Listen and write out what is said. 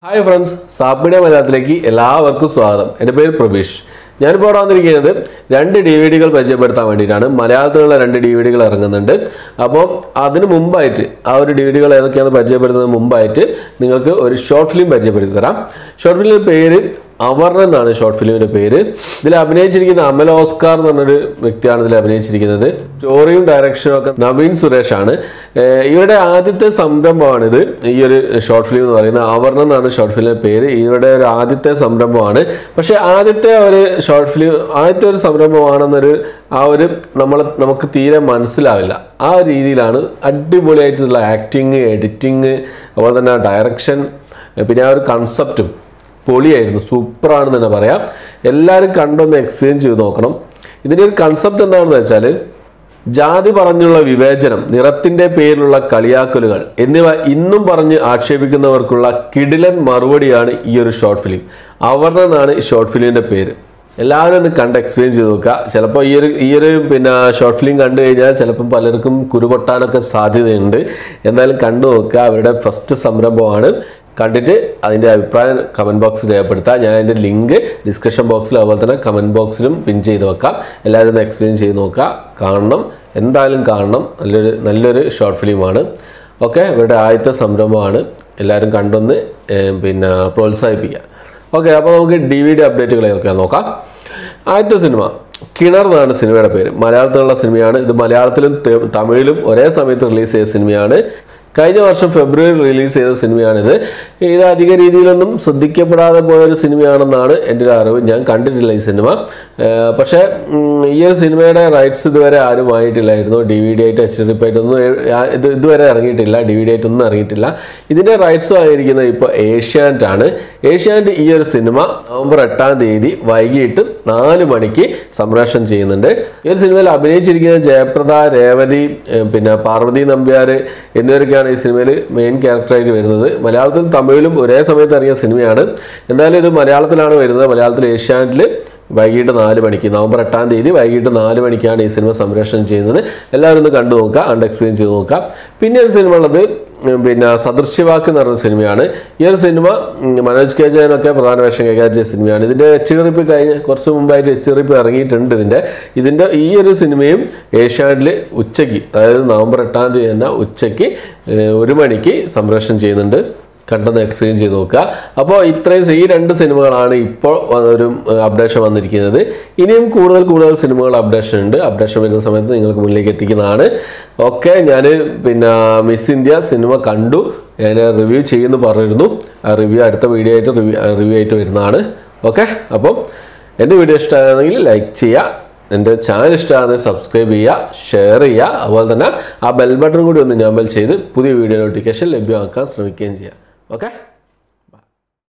hi friends സാപ്പിയുടെ മലയാളത്തിലേക്ക് എല്ലാവർക്കും സ്വാഗതം എൻ്റെ പേര് പ്രബീഷ് ഞാനിപ്പോൾ ഇവിടെ വന്നിരിക്കുന്നത് രണ്ട് ഡി വി ഡികൾ പരിചയപ്പെടുത്താൻ വേണ്ടിയിട്ടാണ് മലയാളത്തിലുള്ള രണ്ട് ഡി വി ഡികൾ ഇറങ്ങുന്നുണ്ട് അപ്പോൾ അതിന് മുമ്പായിട്ട് ആ ഒരു ഡി വി ഡികൾ ഏതൊക്കെയാണെന്ന് പരിചയപ്പെടുത്തുന്നതിന് മുമ്പായിട്ട് നിങ്ങൾക്ക് ഒരു ഷോർട്ട് ഫിലിം പരിചയപ്പെടുത്തി തരാം ഷോർട്ട് ഫിലിമിൻ്റെ പേര് അവർണ എന്നാണ് ഷോർട്ട് ഫിലിമിന്റെ പേര് ഇതിൽ അഭിനയിച്ചിരിക്കുന്ന അമൽ ഓസ്കാർ എന്ന് പറഞ്ഞൊരു വ്യക്തിയാണ് ഇതിൽ അഭിനയിച്ചിരിക്കുന്നത് സ്റ്റോറിയും ഡയറക്ഷനും ഒക്കെ നവീൻ സുരേഷ് ആണ് ഏഹ് ഇവരുടെ ആദ്യത്തെ സംരംഭമാണിത് ഈ ഒരു ഷോർട്ട് ഫിലിം എന്ന് പറയുന്നത് അവർണ എന്നാണ് ഷോർട്ട് ഫിലിമിന്റെ പേര് ഇവരുടെ ഒരു ആദ്യത്തെ സംരംഭമാണ് പക്ഷേ ആദ്യത്തെ ഒരു ഷോർട്ട് ഫിലിം ആദ്യത്തെ ഒരു സംരംഭമാണെന്നൊരു ആ ഒരു നമ്മൾ നമുക്ക് തീരെ മനസ്സിലാവില്ല ആ ഒരു രീതിയിലാണ് അടിപൊളിയായിട്ടുള്ള ആക്ടിങ് എഡിറ്റിങ് അതുപോലെ തന്നെ ഡയറക്ഷൻ പിന്നെ ആ ഒരു കൺസെപ്റ്റും പൊളിയായിരുന്നു സൂപ്പറാണെന്ന് തന്നെ പറയാം എല്ലാവരും കണ്ടൊന്ന് എക്സ്പീരിയൻസ് ചെയ്ത് നോക്കണം ഇതിൻ്റെ ഒരു കൺസെപ്റ്റ് എന്താണെന്ന് വെച്ചാൽ ജാതി പറഞ്ഞുള്ള വിവേചനം നിറത്തിന്റെ പേരിലുള്ള കളിയാക്കലുകൾ എന്നിവ ഇന്നും പറഞ്ഞ് ആക്ഷേപിക്കുന്നവർക്കുള്ള കിടിലൻ മറുപടിയാണ് ഈ ഒരു ഷോർട്ട് ഫിലിം അവർണ എന്നാണ് ഈ ഷോർട്ട് ഫിലിമിന്റെ പേര് എല്ലാവരും ഒന്ന് കണ്ട് എക്സ്പീരിയൻസ് ചെയ്ത് നോക്കുക ചിലപ്പോൾ ഈ ഒരു ഈ ഒരു പിന്നെ ഷോർട്ട് ഫിലിം കണ്ടു കഴിഞ്ഞാൽ ചിലപ്പം പലർക്കും കുരുപൊട്ടാനൊക്കെ സാധ്യതയുണ്ട് എന്തായാലും കണ്ടു നോക്കുക അവരുടെ ഫസ്റ്റ് സംരംഭമാണ് കണ്ടിട്ട് അതിൻ്റെ അഭിപ്രായം കമൻറ്റ് ബോക്സിൽ രേഖപ്പെടുത്താം ഞാൻ അതിൻ്റെ ലിങ്ക് ഡിസ്ക്രിപ്ഷൻ ബോക്സിലും അതുപോലെ തന്നെ കമൻറ്റ് ബോക്സിലും പിൻ ചെയ്ത് വെക്കാം എല്ലാവരും ഒന്ന് എക്സ്പ്ലെയിൻ ചെയ്ത് നോക്കുക കാണണം എന്തായാലും കാണണം നല്ലൊരു നല്ലൊരു ഷോർട്ട് ഫിലിമാണ് ഓക്കെ ഇവരുടെ ആദ്യത്തെ സംരംഭമാണ് എല്ലാവരും കണ്ടൊന്ന് ഏർ, പിന്നെ പ്രോത്സാഹിപ്പിക്കുക ഓക്കെ അപ്പോൾ നമുക്ക് ഡി വി ഡി അപ്ഡേറ്റുകൾ ഏതൊക്കെയാണെന്ന് നോക്കാം ആദ്യത്തെ സിനിമ കിണർ എന്നാണ് സിനിമയുടെ പേര് മലയാളത്തിലുള്ള സിനിമയാണ് ഇത് മലയാളത്തിലും തെ- തമിഴിലും ഒരേ സമയത്ത് റിലീസ് ചെയ്ത സിനിമയാണ് കഴിഞ്ഞ വർഷം ഫെബ്രുവരി റിലീസ് ചെയ്ത സിനിമയാണിത് ഇത് അധിക രീതിയിലൊന്നും ശ്രദ്ധിക്കപ്പെടാതെ പോയൊരു സിനിമയാണെന്നാണ് എൻ്റെ ഒരു അറിവ് ഞാൻ കണ്ടിട്ടില്ല ഈ സിനിമ ഏർ പക്ഷേ ഉം, ഈ ഒരു സിനിമയുടെ റൈറ്റ്സ് ഇതുവരെ ആരും വാങ്ങിയിട്ടില്ലായിരുന്നു ഡി വി ഡി ആയിട്ട് എച്ച് ഡി ആയിട്ടൊന്നും ഏ- ഇത് ഇതുവരെ ഇറങ്ങിയിട്ടില്ല ഡി വി ഡി ആയിട്ടൊന്നും ഇറങ്ങിയിട്ടില്ല ഇതിൻ്റെ റൈറ്റ്സ് വാങ്ങിയിരിക്കുന്നത് ഇപ്പോൾ ഏഷ്യാനെറ്റ് ആണ് ഏഷ്യാനെറ്റ് ഈ ഒരു സിനിമ നവംബർ എട്ടാം തീയതി വൈകിട്ട് നാല് മണിക്ക് സംപ്രേഷണം ചെയ്യുന്നുണ്ട് ഈ ഒരു സിനിമയിൽ അഭിനയിച്ചിരിക്കുന്നത് ജയപ്രദ രേവതി ഏർ പിന്നെ പാർവതി നമ്പ്യാർ എന്നിവരൊക്കെയാണ് ഈ സിനിമയിൽ മെയിൻ ക്യാരക്ടറായിട്ട് വരുന്നത് മലയാളത്തിലും തമിഴിലും ഒരേ സമയത്ത് ഇറങ്ങിയ സിനിമയാണ് എന്തായാലും ഇത് മലയാളത്തിലാണ് വരുന്നത് മലയാളത്തിൽ ഏഷ്യാനെറ്റിൽ വൈകിട്ട് നാല് മണിക്ക് നവംബർ എട്ടാം തീയതി വൈകിട്ട് നാല് മണിക്കാണ് ഈ സിനിമ സംപ്രേഷണം ചെയ്യുന്നത് എല്ലാവരും ഒന്ന് കണ്ടു നോക്കുക കണ്ട് എക്സ്പീരിയൻസ് ചെയ്ത് നോക്കുക പിന്നെ ഒരു സിനിമ ഉള്ളത് ഉം, പിന്നെ സദൃശ്യവാക്ക് എന്ന് പറഞ്ഞ സിനിമയാണ് ഈ ഒരു സിനിമ ഉം, മനോജ് കെ ജയനൊക്കെ പ്രധാന വേഷം കൈകാര്യം ചെയ്ത സിനിമയാണ് ഇതിൻ്റെ എച്ചിറിപ്പ് കഴിഞ്ഞ് കുറച്ച് മുമ്പായിട്ട് എച്ചിറിപ്പ് ഇറങ്ങിയിട്ടുണ്ട് ഇതിൻ്റെ ഇതിൻ്റെ ഈ ഒരു സിനിമയും ഏഷ്യാനെറ്റിൽ ഉച്ചയ്ക്ക് അതായത് നവംബർ എട്ടാം തീയതി തന്നെ ഉച്ചയ്ക്ക് ഏഹ്, ഒരു മണിക്ക് സംപ്രേഷണം ചെയ്യുന്നുണ്ട് കണ്ടെന്ന് എക്സ്പീരിയൻസ് ചെയ്ത് നോക്കുക അപ്പോൾ ഇത്രയും ഈ രണ്ട് സിനിമകളാണ് ഇപ്പോൾ ഒരു അപ്ഡേഷൻ വന്നിരിക്കുന്നത് ഇനിയും കൂടുതൽ കൂടുതൽ സിനിമകൾ അപ്ഡേഷൻ ഉണ്ട് അപ്ഡേഷൻ വരുന്ന സമയത്ത് നിങ്ങൾക്ക് മുന്നിലേക്ക് എത്തിക്കുന്നതാണ് ഓക്കെ ഞാൻ പിന്നെ മിസ് ഇന്ത്യ സിനിമ കണ്ടു ഞാൻ റിവ്യൂ ചെയ്യുമെന്ന് പറഞ്ഞിരുന്നു ആ റിവ്യൂ അടുത്ത വീഡിയോ ആയിട്ട് റിവ്യൂ റിവ്യൂ ആയിട്ട് വരുന്നതാണ് ഓക്കെ അപ്പം എൻ്റെ വീഡിയോ ഇഷ്ടമാണെങ്കിൽ ലൈക്ക് ചെയ്യുക എൻ്റെ ചാനൽ ഇഷ്ടമാണെങ്കിൽ സബ്സ്ക്രൈബ് ചെയ്യുക ഷെയർ ചെയ്യുക അതുപോലെ തന്നെ ആ ബെൽ ബട്ടൺ കൂടി ഒന്ന് ഞാമ്പൽ ചെയ്ത് പുതിയ വീഡിയോ നോട്ടിഫിക്കേഷൻ ലഭ്യമാക്കാൻ ശ്രമിക്കുകയും ചെയ്യുക ഓക്കെ